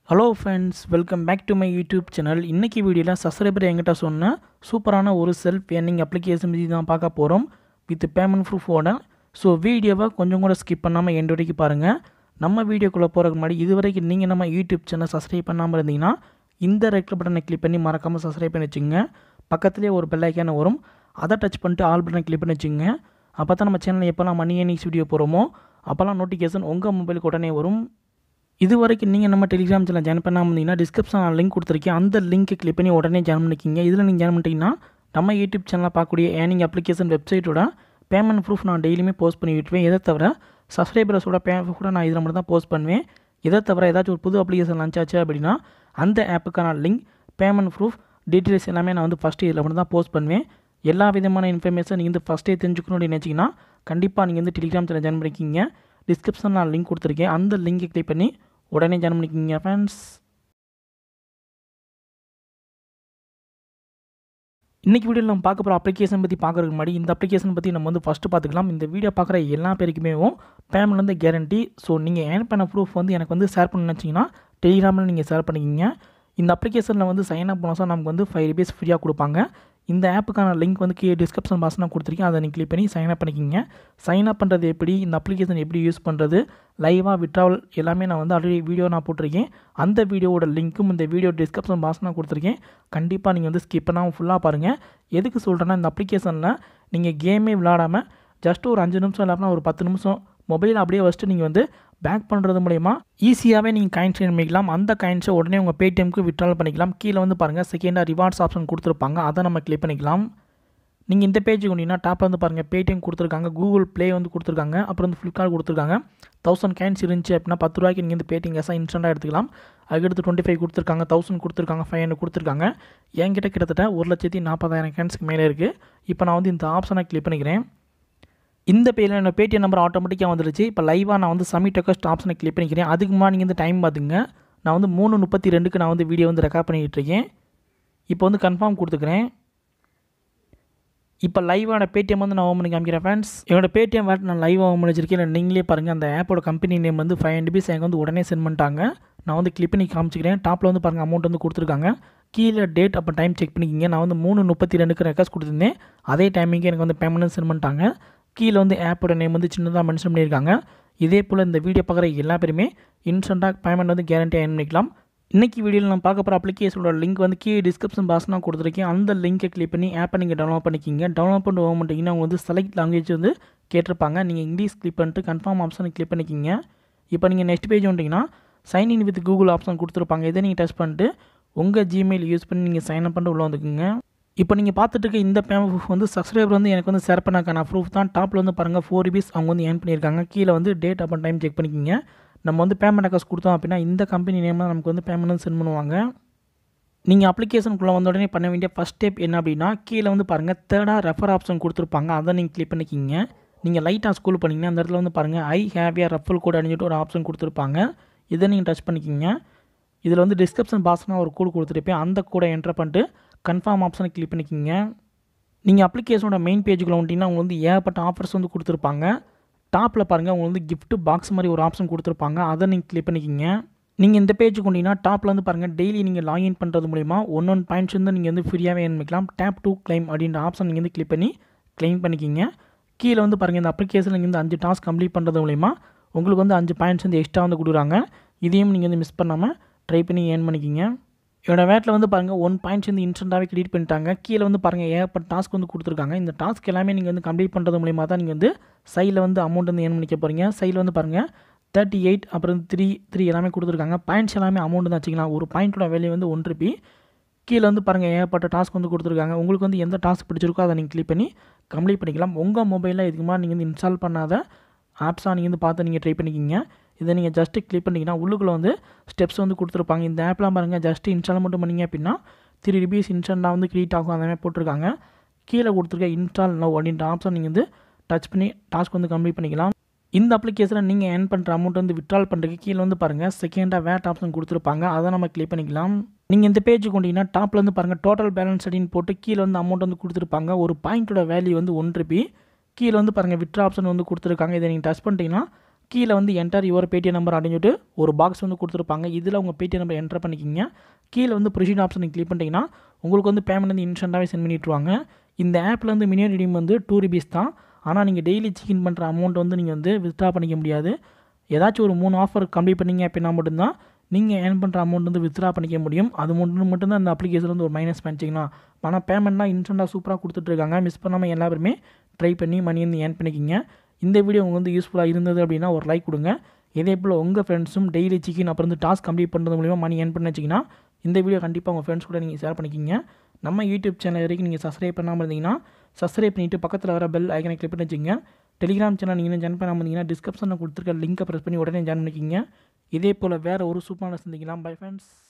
hello friends welcome back to my YouTube channel இன்றைக்கி வீடியோவில் subscriber என்கிட்ட சொன்ன சூப்பரான ஒரு செல்ஃப் ஏர்னிங் அப்ளிகேஷன் பற்றி தான் பார்க்க போகிறோம் வித் பேமெண்ட் ப்ரூஃபோட ஸோ வீடியோவை கொஞ்சம் கூட ஸ்கிப் பண்ணாமல் எண்டு வரைக்கும் பாருங்கள் நம்ம வீடியோக்குள்ளே போகிறதுக்கு முன்னாடி இது வரைக்கும் நீங்கள் நம்ம யூடியூப் சேனல் சப்ஸ்கிரைப் பண்ணாமல் இருந்தீங்கன்னா இந்த ரெட் பட்டனை கிளிக் பண்ணி மறக்காமல் சப்ஸ்கிரைப் பண்ணி வச்சுங்க பக்கத்துலேயே ஒரு பெல் ஐக்கான வரும் அதை டச் பண்ணிட்டு ஆல் பட்டனை கிளிக் பண்ணி வச்சுங்க அப்போ தான் நம்ம சேனலில் எப்போல்லாம் மணி ஏர்னிங்ஸ் வீடியோ போகிறோமோ அப்போல்லாம் நோட்டிஃபிகேஷன் உங்கள் மொபைலுக்கு உடனே வரும் இது வரைக்கும் நீங்கள் நம்ம டெலிகிராம் சேனல் ஜாயின் பண்ணாமல் இருந்தீங்கன்னா டிஸ்கிரிப்ஷன் லிங்க் கொடுத்துருக்கேன் அந்த லிங்க்கை கிளிக் பண்ணி உடனே ஜாயின் பண்ணிக்கிங்க இதில் நீங்கள் ஜாயின் பண்ணிட்டீங்கன்னா நம்ம யூடியூப் சேனலில் பார்க்கக்கூடிய ஏர்னிங் அப்ளிகேஷன் வெப்சைட்டோட பேமெண்ட் ப்ரூஃப் நான் டெய்லியுமே போஸ்ட் பண்ணி விட்டுருவேன் இதை தவிர சப்ஸ்கிரைபர்ஸோட பேமெண்ட் கூட நான் இதில் மட்டும் தான் போஸ்ட் பண்ணுவேன் இதை தவிர ஏதாச்சும் ஒரு புது அப்ளிகேஷன் லான்ச் ஆச்சு அப்படின்னா அந்த ஆப்புக்கான லிங்க் பேமெண்ட் ப்ரூஃப் டீட்டெயில்ஸ் எல்லாமே நான் வந்து ஃபஸ்ட்டு இதில் மட்டும் தான் போஸ்ட் பண்ணுவேன் எல்லா விதமான இன்ஃபர்மேஷன் நீங்கள் வந்து ஃபஸ்ட்டே தெரிஞ்சுக்கணும்னு நினச்சிங்கன்னா கண்டிப்பாக நீங்கள் வந்து டெலிகிராம் சேனல் ஜாயின் பண்ணிக்கிங்க டிஸ்கிரிப்ஷன் நான் லிங்க் கொடுத்துருக்கேன் அந்த லிங்கை கிளிக் பண்ணி உடனே ஜாயின் பண்ணிக்கிங்க ஃப்ரெண்ட்ஸ் இன்றைக்கி வீடியோவில் நம்ம பார்க்க போகிற அப்ளிகேஷன் பற்றி பார்க்குறதுக்கு முன்னாடி இந்த அப்ளிகேஷன் பற்றி நம்ம வந்து ஃபஸ்ட்டு பார்த்துக்கலாம் இந்த வீடியோ பார்க்குற எல்லா பேருக்குமே பேமெண்ட் வந்து கேரண்டி ஸோ நீங்கள் ஏர்ன் பண்ண ப்ரூஃப் வந்து எனக்கு வந்து ஷேர் பண்ண நினச்சிங்கன்னா டெலிகிராமில் நீங்கள் ஷேர் பண்ணிக்கிங்க இந்த அப்ளிகேஷனில் வந்து சைன் அப் பண்ணால் நமக்கு வந்து ஃபைவ் ருபீஸ் ஃப்ரீயாக கொடுப்பாங்க இந்த ஆப்புக்கான லிங்க் வந்து கீழே டிஸ்கிரிப்ஷன் பாக்ஸ் நான் கொடுத்துருக்கேன் அதை நீங்கள் கிளிக் பண்ணி சைன் அப் பண்ணிக்கிங்க சைன் அப் பண்ணுறது எப்படி இந்த அப்ளிகேஷன் எப்படி யூஸ் பண்ணுறது லைவாக விட்ராவல் எல்லாமே நான் வந்து ஆல்ரெடி வீடியோ நான் போட்டிருக்கேன் அந்த வீடியோவோட லிங்க்கும் இந்த வீடியோ டிஸ்கிரிப்ஷன் பாக்ஸ் நான் கொடுத்துருக்கேன் கண்டிப்பாக நீங்கள் வந்து ஸ்கிப் பண்ணாமல் ஃபுல்லாக பாருங்கள் எதுக்கு சொல்கிறேன்னா இந்த அப்ளிகேஷனில் நீங்கள் கேமே விளாடாமல் ஜஸ்ட் ஒரு அஞ்சு நிமிஷம் இல்லாமல் ஒரு பத்து நிமிஷம் மொபைல் அப்படியே வச்சுட்டு நீங்கள் வந்து பேக் பண்ணுறது மூலயமா ஈஸியாகவே நீங்கள் காயின்ஸ் ஏர்ன் பண்ணிக்கலாம் அந்த காயின்ஸை உடனே உங்கள் பேடிஎம்க்கு விட்ரால் பண்ணிக்கலாம் கீழே வந்து பாருங்கள் செகண்டாக ரிவார்ட்ஸ் ஆப்ஷன் கொடுத்துருப்பாங்க அதை நம்ம கிளிக் பண்ணிக்கலாம் நீங்கள் இந்த பேஜுக்கு வந்தீங்கன்னா டாப்பில் வந்து பாருங்கள் பேடிஎம் கொடுத்துருக்காங்க கூகுள் ப்ளே வந்து கொடுத்துருக்காங்க அப்புறம் வந்து ஃப்ளிப்கார்ட் கொடுத்துருக்காங்க தௌசண்ட் காயின்ஸ் இருந்துச்சு அப்படின்னா பத்து ரூபாய்க்கு நீங்கள் வந்து பேடிஎம் கேஸாக இன்ஸ்டண்ட்டாக எடுத்துக்கலாம் அதுக்கடுத்து டுவெண்ட்டி ஃபைவ் கொடுத்துருக்காங்க தௌசண்ட் கொடுத்துருக்காங்க ஃபைவ் ஹண்ட்ரட் கொடுத்துருக்காங்க என்கிட்ட கிட்டத்தட்ட ஒரு லட்சத்தி நாற்பதாயிரம் காயின்ஸ்க்கு மேலே இருக்குது இப்போ நான் வந்து இந்த ஆப்ஷனை கிளிக் பண்ணிக்கிறேன் இந்த பேரில் என்னோட பேடிஎம் நம்பர் ஆட்டோமேட்டிக்காக வந்துருச்சு இப்போ லைவாக நான் வந்து சமிட் ரெக்வஸ்ட் ஆப்ஷனை கிளிக் பண்ணிக்கிறேன் அதுக்கு முன்னாடி நீங்கள் வந்து டைம் பார்த்துங்க நான் வந்து மூணு முப்பத்தி ரெண்டுக்கு நான் வந்து வீடியோ வந்து ரெக்கார்ட் பண்ணிகிட்டு இருக்கேன் இப்போ வந்து கன்ஃபார்ம் கொடுத்துக்கிறேன் இப்போ லைவான பேடிஎம் வந்து நான் ஓம் பண்ணி காமிக்கிறேன் ஃப்ரெண்ட்ஸ் என்னோட பேடிஎம் வேட் நான் லைவாக ஓம் பண்ணி வச்சிருக்கேன் நீங்களே பாருங்கள் அந்த ஆப்போட கம்பெனி நேம் வந்து ஃபைவ் ஹண்ட்ரட் பீஸ் எனக்கு வந்து உடனே சென்ட் பண்ணிட்டாங்க நான் வந்து கிளிக் பண்ணி காமிச்சிக்கிறேன் டாப்பில் வந்து பாருங்கள் அமௌண்ட் வந்து கொடுத்துருக்காங்க கீழே டேட் அப்போ டைம் செக் பண்ணிக்கிங்க நான் வந்து மூணு முப்பத்தி ரெண்டுக்கு ரெக்கார்ட் கொடுத்துருந்தேன் அதே டைமிங்க்கு எனக்கு வந்து பேமெண்ட் சென்ட் பண்ணிட்டாங்க கீழே வந்து ஆப்போட நேம் வந்து சின்னதாக மென்ஷன் பண்ணியிருக்காங்க இதே போல் இந்த வீடியோ பார்க்குற எல்லா பேருமே இன்ஸ்டண்ட்டாக பேமெண்ட் வந்து கேரண்டியாக ஏன் பண்ணிக்கலாம் இன்றைக்கி வீடியோவில் நம்ம பார்க்க போகிற அப்ளிகேஷனோட லிங்க் வந்து கீழே டிஸ்கிரிப்ஷன் பாக்ஸ் நான் கொடுத்துருக்கேன் அந்த லிங்கை கிளிக் பண்ணி ஆப்பை நீங்கள் டவுன்லோட் பண்ணிக்கிங்க டவுன்லோட் பண்ணி ஓம் பண்ணிட்டீங்கன்னா அவங்க வந்து செலக்ட் லாங்குவேஜ் வந்து கேட்டிருப்பாங்க நீங்கள் இங்கிலீஷ் கிளிக் பண்ணிட்டு கன்ஃபார்ம் ஆப்ஷனை கிளிக் பண்ணிக்கிங்க இப்போ நீங்கள் நெக்ஸ்ட் பேஜ் வந்துட்டிங்கன்னா sign in with Google option கொடுத்துருப்பாங்க இதை நீங்கள் டச் பண்ணிட்டு உங்கள் ஜிமெயில் யூஸ் பண்ணி நீங்கள் சைன் அப் பண்ணிட்டு உள்ளே வந்துக்குங்க இப்போ நீங்கள் பார்த்துட்டு இருக்க இந்த பேமெண்ட் ப்ரூஃப் வந்து சப்ஸ்கிரைபர் வந்து எனக்கு வந்து ஷேர் பண்ணாக்கான ப்ரூஃப் தான் டாப்பில் வந்து பாருங்கள் ஃபோர் ருபீஸ் அவங்க வந்து ஏர்ன் பண்ணியிருக்காங்க கீழே வந்து டேட் அப்போ டைம் செக் பண்ணிக்கிங்க நம்ம வந்து பேமெண்ட் அக்கௌண்ட்ஸ் கொடுத்தோம் அப்படின்னா இந்த கம்பெனி நேமில் நமக்கு வந்து பேமெண்ட் வந்து சென்ட் பண்ணுவாங்க நீங்கள் அப்ளிகேஷனுக்குள்ளே வந்த உடனே பண்ண வேண்டிய ஃபஸ்ட் ஸ்டெப் என்ன அப்படின்னா கீழே வந்து பாருங்கள் தேர்டாக ரெஃபர் ஆப்ஷன் கொடுத்துருப்பாங்க அதை நீங்கள் கிளிக் பண்ணிக்கிங்க நீங்கள் லைட்டாக ஸ்கூல் பண்ணிங்கன்னா அந்த இடத்துல வந்து பாருங்கள் I have a referral code அணிஞ்சிட்டு ஒரு ஆப்ஷன் கொடுத்துருப்பாங்க இதை நீங்கள் டச் பண்ணிக்கிங்க இதில் வந்து டிஸ்கிரிப்ஷன் பாக்ஸ்னால் ஒரு கோடு கொடுத்துருப்பேன் அந்த கோடை என்டர் பண்ணிட்டு கன்ஃபார்ம் ஆப்ஷனை கிளிக் பண்ணிக்கிங்க நீங்கள் அப்ளிகேஷனோட மெயின் பேஜுக்குள்ள வந்துட்டிங்கன்னா அவங்க வந்து ஏகப்பட்ட ஆஃபர்ஸ் வந்து கொடுத்துருப்பாங்க டாப்பில் பாருங்கள் அவங்க வந்து கிஃப்ட் பாக்ஸ் மாதிரி ஒரு ஆப்ஷன் கொடுத்துருப்பாங்க அதை நீங்கள் கிளிக் பண்ணிக்கிங்க நீங்கள் இந்த பேஜுக்கு வந்தீங்கன்னா டாப்பில் வந்து பாருங்கள் டெய்லி நீங்கள் லாகின் பண்ணுறது மூலிமா ஒன் ஒன் பாயிண்ட்ஸ் வந்து நீங்கள் வந்து ஃப்ரீயாகவே ஏன் பண்ணிக்கலாம் டேப் டூ கிளைம் அப்படின்ற ஆப்ஷன் நீங்கள் வந்து கிளிக் பண்ணி கிளைம் பண்ணிக்கிங்க கீழே வந்து பாருங்கள் இந்த அப்ளிகேஷன் நீங்கள் வந்து அஞ்சு டாஸ்க் கம்ப்ளீட் பண்ணுறது மூலிமா உங்களுக்கு வந்து அஞ்சு பாயிண்ட்ஸ் வந்து எக்ஸ்ட்ரா வந்து கொடுக்குறாங்க இதையும் நீங்கள் வந்து மிஸ் பண்ணாமல் ட்ரை பண்ணி ஏர்ன் பண்ணிக்கிங்க என்னோட வேட்டில் வந்து பாருங்கள் ஒன் பாயிண்ட்ஸ் வந்து இன்ஸ்டண்ட்டாகவே கிரியேட் பண்ணிட்டாங்க கீழே வந்து பாருங்கள் ஏகப்பட்ட டாஸ்க் வந்து கொடுத்துருக்காங்க இந்த டாஸ்க் எல்லாமே நீங்கள் வந்து கம்ப்ளீட் பண்ணுறது மூலிமா தான் நீங்கள் வந்து சைடில் வந்து அமௌண்ட் வந்து ஏர்ன் பண்ணிக்க போகிறீங்க சைடில் வந்து பாருங்கள் தேர்ட்டி எயிட் அப்புறம் த்ரீ த்ரீ எல்லாமே கொடுத்துருக்காங்க பாயிண்ட்ஸ் எல்லாமே அமௌண்ட் தான் வச்சுக்கலாம் ஒரு பாயிண்ட்டோட வேல்யூ வந்து ஒன் ருபி கீழே வந்து பாருங்கள் ஏகப்பட்ட டாஸ்க் வந்து கொடுத்துருக்காங்க உங்களுக்கு வந்து எந்த டாஸ்க் பிடிச்சிருக்கோ அதை நீங்கள் கிளிக் பண்ணி கம்ப்ளீட் பண்ணிக்கலாம் உங்கள் மொபைலில் இதுக்கு மாதிரி நீங்கள் வந்து இன்ஸ்டால் பண்ணாத ஆப்ஸாக நீங்கள் வந்து பார்த்து நீங்கள் ட்ரை பண்ணிக்கிங்க இதை நீங்கள் ஜஸ்ட்டு கிளிக் பண்ணிங்கன்னா உள்ளுக்குள்ளே வந்து ஸ்டெப்ஸ் வந்து கொடுத்துருப்பாங்க இந்த ஆப்லாம் பாருங்கள் ஜஸ்ட்டு இன்ஸ்டால் மட்டும் பண்ணிங்க அப்படின்னா த்ரீ ருபீஸ் இன்ஸ்டண்ட்டாக வந்து க்ரியேட் ஆகும் அந்த மாதிரி போட்டிருக்காங்க கீழே கொடுத்துருக்க இன்ஸ்டால் நவ் அப்படின்ற ஆப்ஷன் நீங்கள் வந்து டச் பண்ணி டாஸ்க் வந்து கம்ப்ளீட் பண்ணிக்கலாம் இந்த அப்ளிகேஷனில் நீங்கள் ஏர்ன் பண்ணுற அமௌண்ட் வந்து விட்ரால் பண்ணுறதுக்கு கீழே வந்து பாருங்கள் செகண்டாக வேட் ஆப்ஷன் கொடுத்துருப்பாங்க அதை நம்ம கிளிக் பண்ணிக்கலாம் நீங்கள் இந்த பேஜுக்கு கொண்டீங்கன்னா டாப்பில் வந்து பாருங்கள் டோட்டல் பேலன்ஸ் அப்படின்னு போட்டு கீழே வந்து அமௌண்ட் வந்து கொடுத்துருப்பாங்க ஒரு பாயிண்ட்டோட வேல்யூ வந்து ஒன் ருபி கீழே வந்து பாருங்கள் விட்ரா ஆப்ஷன் வந்து கொடுத்துருக்காங்க இதை நீங்கள் டச் பண்ணிட்டீங்கன்னா கீழே வந்து என்டர் யுவர் பேடிஎம் நம்பர் அப்படின்ட்டு ஒரு பாக்ஸ் வந்து கொடுத்துருப்பாங்க இதில் உங்கள் பேடிஎம் நம்பர் என்டர் பண்ணிக்கிங்க கீழே வந்து ப்ரொசீட் ஆப்ஷன் நீங்கள் கிளிக் பண்ணிட்டீங்கன்னா உங்களுக்கு வந்து பேமெண்ட் வந்து இன்ஸ்டண்ட்டாகவே சென்ட் பண்ணிட்டுருவாங்க இந்த ஆப்பில் வந்து மினிமம் ரெடீம் வந்து டூ ருபீஸ் தான் ஆனால் நீங்கள் டெய்லி சிக்கன் பண்ணுற அமௌண்ட் வந்து நீங்கள் வந்து வித்ட்ரா பண்ணிக்க முடியாது ஏதாச்சும் ஒரு மூணு ஆஃபர் கம்ப்ளீட் பண்ணீங்க அப்படின்னா மட்டும்தான் நீங்கள் ஏர்ன் பண்ணுற அமௌண்ட் வந்து வித்ட்ரா பண்ணிக்க முடியும் அது மட்டும் மட்டும்தான் அந்த அப்ளிகேஷன் வந்து ஒரு மைனஸ் பண்ணிச்சிக்கலாம் ஆனால் பேமெண்ட்லாம் இன்ஸ்டண்ட்டாக சூப்பராக கொடுத்துட்ருக்காங்க மிஸ் பண்ணாமல் எல்லாருமே ட்ரை பண்ணி மணி வந்து ஏர்ன் பண்ணிக்கிங்க இந்த வீடியோ உங்களுக்கு வந்து யூஸ்ஃபுல்லாக இருந்தது அப்படின்னா ஒரு லைக் கொடுங்க இதே போல் உங்கள் ஃப்ரெண்ட்ஸும் டெய்லி சிக்கன் அப்புறம் வந்து டாஸ்க் கம்ப்ளீட் பண்ணுறது மூலிமா மணி ஏர்ன் பண்ண வச்சிங்கன்னா இந்த வீடியோ கண்டிப்பாக உங்கள் ஃப்ரெண்ட்ஸ் கூட நீங்கள் ஷேர் பண்ணிக்கிங்க நம்ம யூடியூப் சேனல் வரைக்கும் நீங்கள் சப்ஸ்கிரைப் பண்ணாமல் இருந்தீங்கன்னா சப்ஸ்கிரைப் பண்ணிவிட்டு பக்கத்தில் வர பெல் ஐக்கனை கிளிக் பண்ணி வச்சுங்க டெலிகிராம் சேனல் நீங்கள் ஜாயின் பண்ணாமல் இருந்தீங்கன்னா டிஸ்கிரிப்ஷனில் கொடுத்துருக்க லிங்க்கை ப்ரெஸ் பண்ணி உடனே ஜாயின் பண்ணிக்கிங்க இதே போல் வேறு ஒரு சூப்பரான சந்திக்கலாம் பை ஃப்ரெண்ட்ஸ்